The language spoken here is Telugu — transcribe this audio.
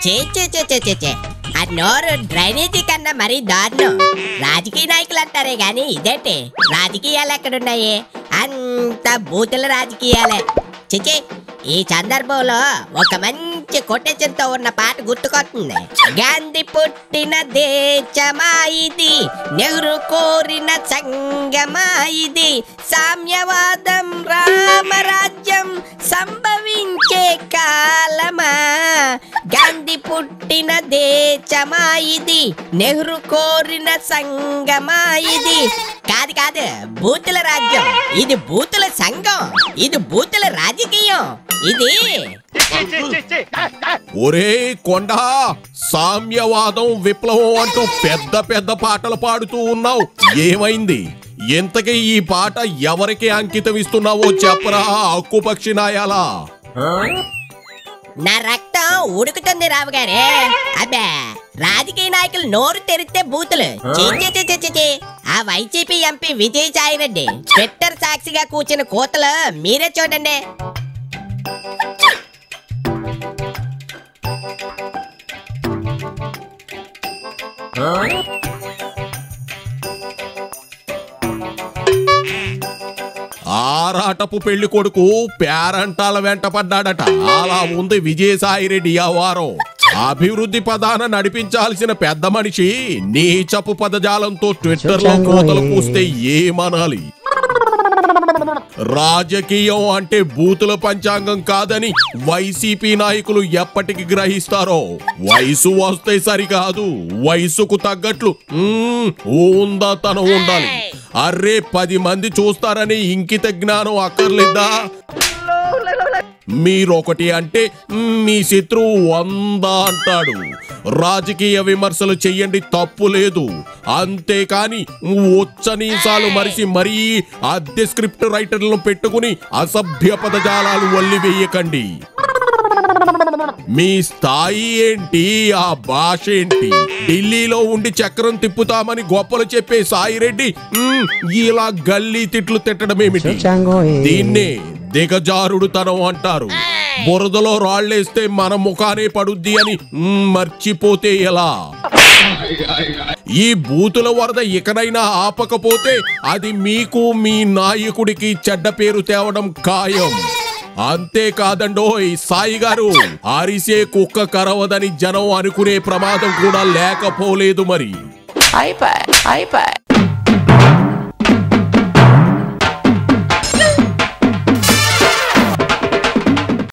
చే చే చే చే చే చే ఆ నోరు డ్రైనేజీ కన్నా మరీ దారుణం రాజకీయ నాయకులు అంటారే గాని ఇదేంటి రాజకీయాలు ఎక్కడున్నాయి అంత బూతుల రాజకీయాలే చిచి ఈ సందర్భంలో ఒక మంచి కొటేషన్తో ఉన్న పాట గుర్తుకొస్తుంది గాంధీ పుట్టిన దేశమా ఇది నెహ్రూ కోరిన సంగమా ఇది సామ్యవాదం రామరాజ్యం సంభవించే కాలమా గాంధీ పుట్టిన దేశమా ఇది నెహ్రూ కోరిన సంగమా ఇది కాదు కాదు బూతుల రాజ్యం ఇది బూతుల సంఘం ఇది బూతుల రాజకీయం ఇది ఒరే కొండ సామ్యవాదం విప్లవం అంటూ పెద్ద పెద్ద పాటలు పాడుతూ ఉన్నావు ఏమైంది ఇంతకీ ఈ పాట ఎవరికి అంకితం ఇస్తున్నావో చెప్పరా హక్కుపక్షి నాయాలా నా రక్తం ఉడుకుతుంది రావు గారే అబ్బే రాజకీయ నాయకులు నోరు తెరిస్తే బూతులు ఛీ, ఛీ, ఛీ, ఛీ, ఛీ, ఛీ. ఆ YCP MP Vijayasai Reddy Twitter సాక్షిగా కూర్చున్న కోతలు మీరే చూడండి ఆరాటపు పెళ్లి కొడుకు పేరంటాల వెంట పడ్డాడట అలా ఉంది విజయసాయిరెడ్డి వ్యవహారం అభివృద్ధి పదాన నడిపించాల్సిన పెద్ద మనిషి నీచపు పదజాలంతో ట్విట్టర్ లో కోతలు కూస్తే ఏమనాలి రాజకీయం అంటే బూతుల పంచాంగం కాదని వైసీపీ నాయకులు ఎప్పటికి గ్రహిస్తారో వయసు వస్తే సరికాదు వయసుకు తగ్గట్లు మ్మ్, ఉందాతనం ఉండాలి అర్రే పది మంది చూస్తారని ఇంకిత జ్ఞానం అక్కర్లేదా మీరొకటి అంటే మ్, మీ శత్రువు వంద అంటాడు రాజకీయ విమర్శలు చెయ్యండి తప్పు లేదు అంతేకాని ఉచ్చనీసాలు మరిసి మరీ అద్దె స్క్రిప్ట్ రైటర్లను పెట్టుకుని అసభ్య పదజాలాలు వల్లివేయకండి మీ స్థాయి ఏంటి ఆ భాష ఏంటి ఢిల్లీలో ఉండి చక్రం తిప్పుతామని గొప్పలు చెప్పే సాయిరెడ్డి మ్, ఇలా గల్లీ తిట్లు తిట్టడమేమిటి దీన్నే దిగజారుడుతనం అంటారు బురదలో రాళ్ళేస్తే మన ముఖానే పడుద్ది అని మ్, మర్చిపోతే ఎలా ఈ బూతుల వరద ఇకనైనా ఆపకపోతే అది మీకు మీ నాయకుడికి చెడ్డ పేరు తేవడం ఖాయం అంతేకాదండోయ్ సాయి గారు అరిసే కుక్క కరవదని జనం అనుకునే ప్రమాదం కూడా లేకపోలేదు మరి iPad, iPad.